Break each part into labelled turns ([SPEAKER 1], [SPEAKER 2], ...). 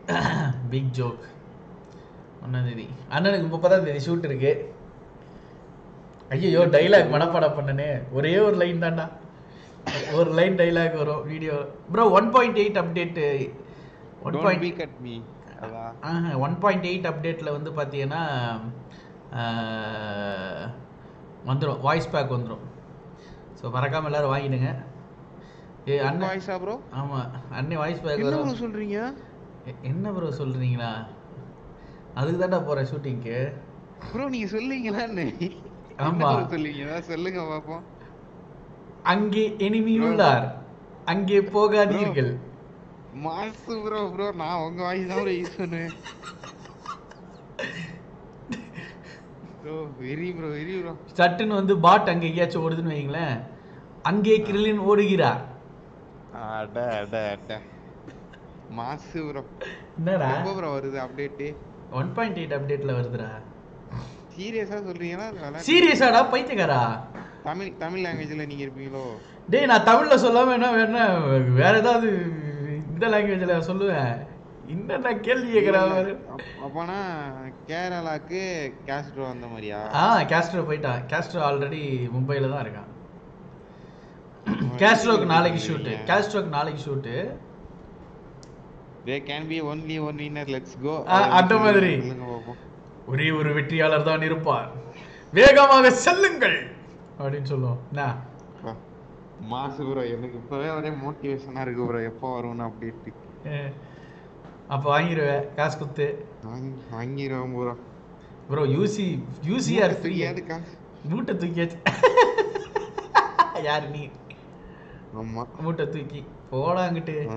[SPEAKER 1] Big joke ஒன்றாம் தேதி அண்ணனுக்கு முப்பதாம் தேதி ஷூட் இருக்கு ஐயோ டைலாக் மனப்பாடம் பண்ணனே ஒரே ஒரு லைன் தான்டா ஒரு லைன் டைலாக் வரும் video bro one point eight அப்டேட்டு one
[SPEAKER 2] don't
[SPEAKER 1] point
[SPEAKER 2] be cut me அதான்
[SPEAKER 1] ஒன் பாயிண்ட் எயிட் அப்டேட்டில் வந்து பார்த்தீங்கன்னா வந்துடும் வாய்ஸ் பேக் வந்துடும் ஸோ மறக்காமல் எல்லாரும் வாங்கிடுங்க ஏ அண்ணன்
[SPEAKER 2] வாய்ஸா ப்ரோ
[SPEAKER 1] ஆமாம் அண்ணன் வாய்ஸ் பேக்
[SPEAKER 2] என்ன
[SPEAKER 1] வரும்
[SPEAKER 2] ப்ரோ சொல்றீங்க
[SPEAKER 1] எ- என்ன ப்ரோ சொல்கிறீங்களா அதுக்கு தான்டா போகிறேன் ஷூட்டிங்க்கு
[SPEAKER 2] ப்ரோ நீங்க சொல்லுவீங்களா என்ன
[SPEAKER 1] ஆமா.
[SPEAKER 2] என்ன bro சொல்லுவீங்க ஏதாவது சொல்லுங்க பாப்போம்
[SPEAKER 1] அங்கே எனிமி உள்ளார் அங்கே போகாதீர்கள்
[SPEAKER 2] மாசு ப்ரோ ப்ரோ நான் உங்க வாய்ஸ் தான் ப்ரோ யூஸ் பண்ணுவேன் bro very bro very bro
[SPEAKER 1] சட்டுன்னு வந்து பாட் அங்கே எங்கேயாச்சும் ஓடுதுன்னு வைங்களேன் அங்கே கிரிலின் ஓடுகிறார்
[SPEAKER 2] அட அட அட மாசு ப்ரோ
[SPEAKER 1] என்னடா
[SPEAKER 2] எப்போ ப்ரோ வருது அப்டேட்
[SPEAKER 1] ஒன் பாயிண்ட் எயிட் அப்டேட்டில் வருதுடா
[SPEAKER 2] சீரியஸா சொல்றீங்களா இல்ல விளையாட்டு-
[SPEAKER 1] சீரியஸாடா பைத்தியக்காரா
[SPEAKER 2] தமிழ் தமிழ் லாங்குவேஜ்ல நீங்க இருப்பீங்களோ
[SPEAKER 1] டேய் நான் தமிழ்ல சொல்லாம என்ன வேணா வேற ஏதாவது இந்த லாங்குவேஜ்ல சொல்லுவேன் என்னென்ன கேள்வி கேட்கிறான் பாரு.
[SPEAKER 2] அப்- அப்பனா கேரளாக்கு கேஸ்ட்ரோ அந்த மாதிரியா
[SPEAKER 1] ஆ கேஸ்ட்ரோ போயிட்டான் கேஸ்ட்ரோ ஆல்ரெடி மும்பைல தான் இருக்கான் கேஸ்ட்ரோக்கு நாளைக்கு ஷூட்டு கேஸ்ட்ரோக்கு நாளைக்கு shoot
[SPEAKER 2] they can be only one winner let's go
[SPEAKER 1] ஆ, அந்த மாதிரி.
[SPEAKER 2] சொல்லுங்க பாப்போம்
[SPEAKER 1] ஒரே ஒரு வெற்றியாளர் தான் இருப்பார் வேகமாக செல்லுங்கள் அப்படின்னு சொல்லுவோம் என்ன
[SPEAKER 2] வா. மாசு ப்ரோ எனக்கு இப்பவே ஒரே மோட்டிவேஷனா இருக்கு ப்ரோ எப்போ வரும்னு அப்டேட்
[SPEAKER 1] அஹ், அப்போ வாங்கிடுவேன் காசு குத்து
[SPEAKER 2] வாங்கிடுவோம் bro
[SPEAKER 1] bro UC UC are free
[SPEAKER 2] தெரியாது காசு
[SPEAKER 1] மூட்டை தூக்கியாச்சு யார் நீ
[SPEAKER 2] ஆமா
[SPEAKER 1] மூட்டை தூக்கி போடாங்கிட்டு
[SPEAKER 2] ஆ.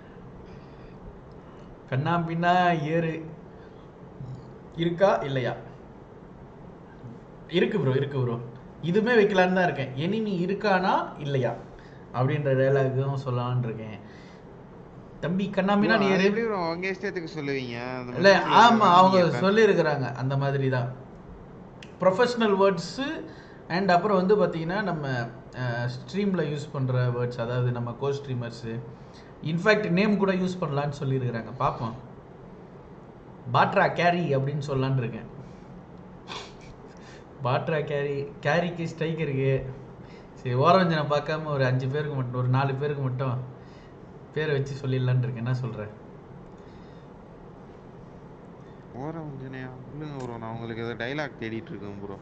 [SPEAKER 1] கண்ணா பின்னா ஏறு இருக்கா இல்லையா இருக்கு ப்ரோ இருக்கு ப்ரோ இதுவுமே வைக்கலான்னு தான் இருக்கேன் எனிமி இருக்கானா இல்லையா அப்படின்ற டைலாகும் சொல்லலாம்னு இருக்கேன் தம்பி கண்ணா பின்னா நீ
[SPEAKER 2] bro, அது
[SPEAKER 1] ஏறு
[SPEAKER 2] எப்படி ப்ரோ உங்க இஷ்டத்துக்கு சொல்லுவீங்க அந்த
[SPEAKER 1] இல்ல
[SPEAKER 2] மாதிரி
[SPEAKER 1] ஆமா அவங்க
[SPEAKER 2] நீங்க plan-
[SPEAKER 1] சொல்லியிருக்கிறாங்க அந்த மாதிரி தான் ப்ரொஃபஷ்னல் வேர்ட்ஸு அண்ட் அப்புறம் வந்து பார்த்தீங்கன்னா நம்ம ஸ்ட்ரீமில் யூஸ் பண்ணுற வேர்ட்ஸ் அதாவது நம்ம கோ ஸ்ட்ரீமர்ஸு இன்ஃபேக்ட் நேம் கூட யூஸ் பண்ணலான்னு சொல்லியிருக்கிறாங்க பார்ப்போம் பாட்ரா கேரி அப்படின்னு சொல்லலான்னு இருக்கேன் பாட்ரா கேரி கேரிக்கு ஸ்ட்ரைக்கருக்கு சரி ஓரஞ்சனை பார்க்காம ஒரு அஞ்சு பேருக்கு மட்டும் ஒரு நாலு பேருக்கு மட்டும் பேரை வச்சு சொல்லிடலான்னு இருக்கேன் என்ன சொல்கிறேன்
[SPEAKER 2] ஓரம் ஜனையா சொல்லுங்க ப்ரோ நான் உங்களுக்கு ஏதோ டைலாக் தேடிட்டு இருக்கேன் ப்ரோ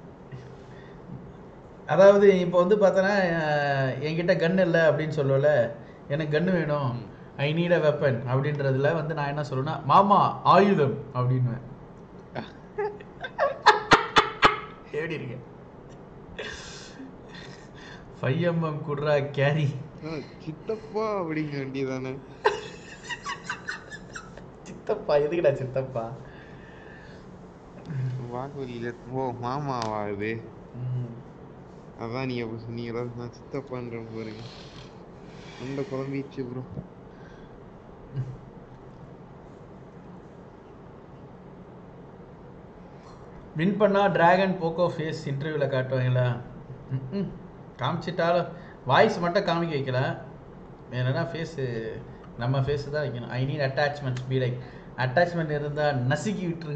[SPEAKER 1] அதாவது இப்போ வந்து பார்த்தோன்னா அஹ், என்கிட்ட கன் இல்லை அப்படின்னு சொல்லல எனக்கு கன்று வேணும் ஐ நீட் அ வெப்பன் அப்படின்றதுல வந்து நான் என்ன சொல்லுவேன்னா மாமா ஆயுதம் அப்படின்னுவேன் எப்படி இருக்கு ஃபைவ் எம்எம் குட்ரா கேரி
[SPEAKER 2] சித்தப்பா அப்படிங்க வேண்டியதானே
[SPEAKER 1] சித்தப்பா எதுக்குடா சித்தப்பா
[SPEAKER 2] வாக்குவலியில ஓ மாமாவா இது
[SPEAKER 1] ம்.
[SPEAKER 2] அதான் நீங்க அப்ப சொன்னீங்களா நான் சித்தப்பான்ற பாருங்க அந்த குழம்பிச்சு ப்ரோ
[SPEAKER 1] வின் பண்ணா டிராகன் போக்கோ ஃபேஸ் இன்டர்வியூவில் காட்டுவாங்களா ம்ம். காமிச்சிட்டாலும் வாய்ஸ் மட்டும் காமிக்க வைக்கல வேணும்னா ஃபேஸு நம்ம ஃபேஸு தான் வைக்கணும் I need attachments be like attachment இருந்தால் நசுக்கி விட்டுரு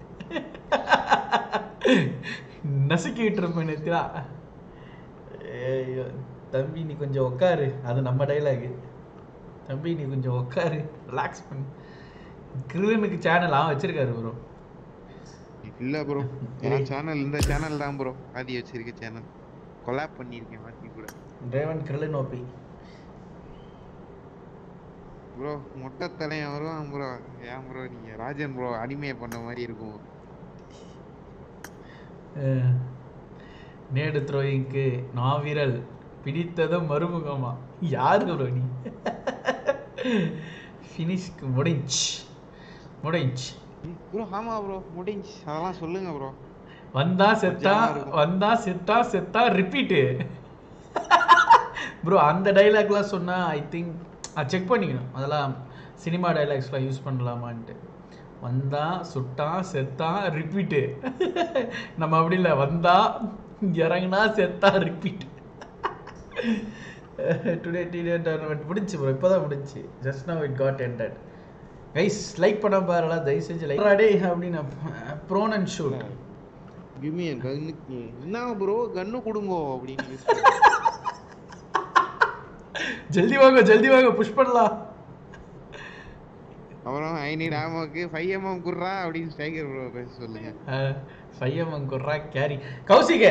[SPEAKER 1] நசுக்கி விட்டுருப்பேன் நேத்திரா ஐயோ தம்பி நீ கொஞ்சம் உட்காரு அது நம்ம டைலாகு தம்பி நீ கொஞ்சம் உட்காரு ரிலாக்ஸ் பண்ணு கிருவனுக்கு சேனல் அவன் வச்சிருக்காரு ப்ரோ
[SPEAKER 2] இல்ல ப்ரோ என் சேனல் இந்த சேனல் தான் ப்ரோ ஆதி வச்சிருக்க சேனல் கொலாப் பண்ணியிருக்கேன் மாத்தி கூட
[SPEAKER 1] ரேவன் கிருலன் ஓபி
[SPEAKER 2] ப்ரோ மொட்டை தலையன் வருவான் ப்ரோ ஏன் ப்ரோ நீங்க ராஜன் ப்ரோ அடிமையை பண்ண மாதிரி இருக்கும்
[SPEAKER 1] அஹ், நேடு த்ரோயிங்க்கு நாவிரல் பிடித்ததும் மறுமுகமா யாருக்கு ப்ரோ நீ ஃபினிஷ்க்கு முடிஞ்ச் முடிஞ்ச்
[SPEAKER 2] ப்ரோ ஆமா ப்ரோ முடிஞ்சு அதெல்லாம் சொல்லுங்க ப்ரோ
[SPEAKER 1] வந்தா செத்தா
[SPEAKER 2] கொஞ்சமா இருக்கும்.
[SPEAKER 1] வந்தா செத்தா செத்தா ரிப்பீட்டு ப்ரோ அந்த டைலாக்லாம் சொன்னா ஐ திங்க் செக் பண்ணிக்கணும் அதெல்லாம் சினிமா டைலாக்ஸ்லாம் யூஸ் பண்ணலாமான்ட்டு வந்தா சுட்டா செத்தா ரிப்பீட்டு நம்ம அப்படி இல்லை வந்தா இறங்குனா செத்தா ரிப்பீட் டுடே டீடே டோர்னமெண்ட் முடிஞ்சு ப்ரோ இப்போ தான் முடிஞ்சு just now it got ended guys like பண்ண பாருடா தயவு செஞ்சு லைக் டே அப்படின்னு ப்ரோன் அண்ட் ஷூட்
[SPEAKER 2] கிமி கன்னுக்கு என்ன ப்ரோ கன்னு கொடுங்கோ அப்படின்னு use
[SPEAKER 1] ஜல்தி வாங்க ஜல்தி வாங்க புஷ் பண்ணலாம்
[SPEAKER 2] அப்புறம் ஐ நீட் ஆமாக்கு ஃபைவ் எம்எம் குர்றா அப்படின்னு ஸ்ட்ரைக்கர் ப்ரோ பேச சொல்லுங்க
[SPEAKER 1] பையன் குர்ரா கேரி கௌசிக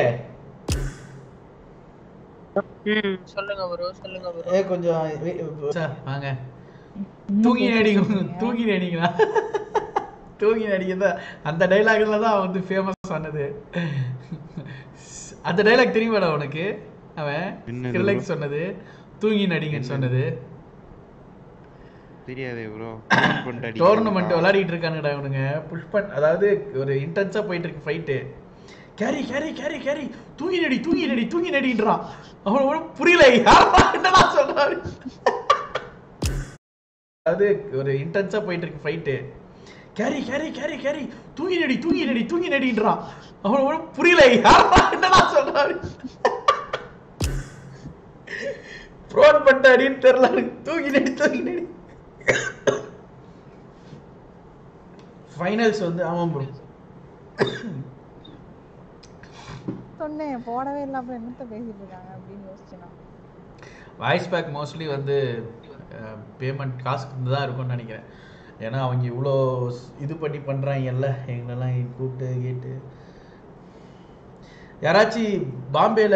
[SPEAKER 3] ம் சொல்லுங்க ப்ரோ சொல்லுங்க ப்ரோ
[SPEAKER 1] ஏ கொஞ்சம் வே- சார் வாங்க தூங்கி நடிங்க தூங்கி நடிங்களா தூங்கி நடிக்கிறதா அந்த டைலாக்ல தான் அவன் வந்து ஃபேமஸ் ஆனது அந்த டைலாக் தெரியுமாடா உனக்கு அவன்
[SPEAKER 2] என்னது
[SPEAKER 1] கிரிலெக்ஸ் சொன்னது தூங்கி நடிங்கன்னு சொன்னது
[SPEAKER 2] தெரியாதே ப்ரோ
[SPEAKER 1] டோர்னமெண்ட் விளையாடிட்டு இருக்கானுடா இவனுங்க புஷ் பண் அதாவது ஒரு இன்டென்ஸா போயிட்டு இருக்கு fight carry carry carry carry தூங்கி நடி தூங்கி நடி தூங்கி நடின்றான் அவன் ஒன்றும் புரியல யாரா என்னடா சொல்றாரு அதாவது ஒரு இன்டென்ஸா போயிட்டு இருக்கு fight carry carry carry carry தூங்கி நடி தூங்கி நடி தூங்கி நடின்றான் அவன் ஒன்றும் புரியல யாரா என்னடா சொல்றாரு ப்ரோன் பண்ண அடின்னு தெரியல எனக்கு. தூங்கி நடி தூங்கி நடி ஃபைனல்ஸ் வந்து ஆமாம் ப்ரோ
[SPEAKER 4] சொன்னேன் போடவே இல்லை அப்புறம் என்னத்த பேசிட்டு இருக்காங்க அப்படின்னு யோசிச்சேன் நான்.
[SPEAKER 1] வாய்ஸ் பேக் மோஸ்ட்லி வந்து பேமெண்ட் காசுக்கு தான் இருக்கும்னு நினைக்கிறேன் ஏன்னா அவங்க இவ்வளோ ஸ்- இது பண்ணி பண்ணுறாங்கல்ல எங்களெல்லாம் கூப்பிட்டு கேட்டு யாராச்சும் பாம்பேல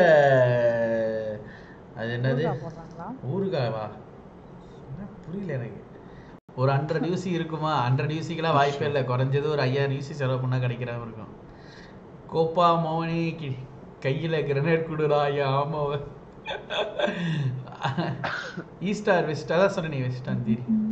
[SPEAKER 1] அது என்னது
[SPEAKER 4] ஊறுகாய் போடுறாங்களா
[SPEAKER 1] ஊறுகாவா என்ன புரியல எனக்கு ஒரு ஹண்ட்ரட் யூசி இருக்குமா ஹண்ட்ரட் யூசிக்கெல்லாம் வாய்ப்பே இல்லை குறைஞ்சது ஒரு ஐயாயிரம் யூசி செலவு பண்ணால் கிடைக்கிற மாதிரி இருக்கும் கோப்பா மோனி கி- கையில கிரனேட் கொடுடா ஐயா ஆமாவ ஈஸ்டார் வெஸ்டா தான் சொன்ன நீ வெஸ்டான் தீரி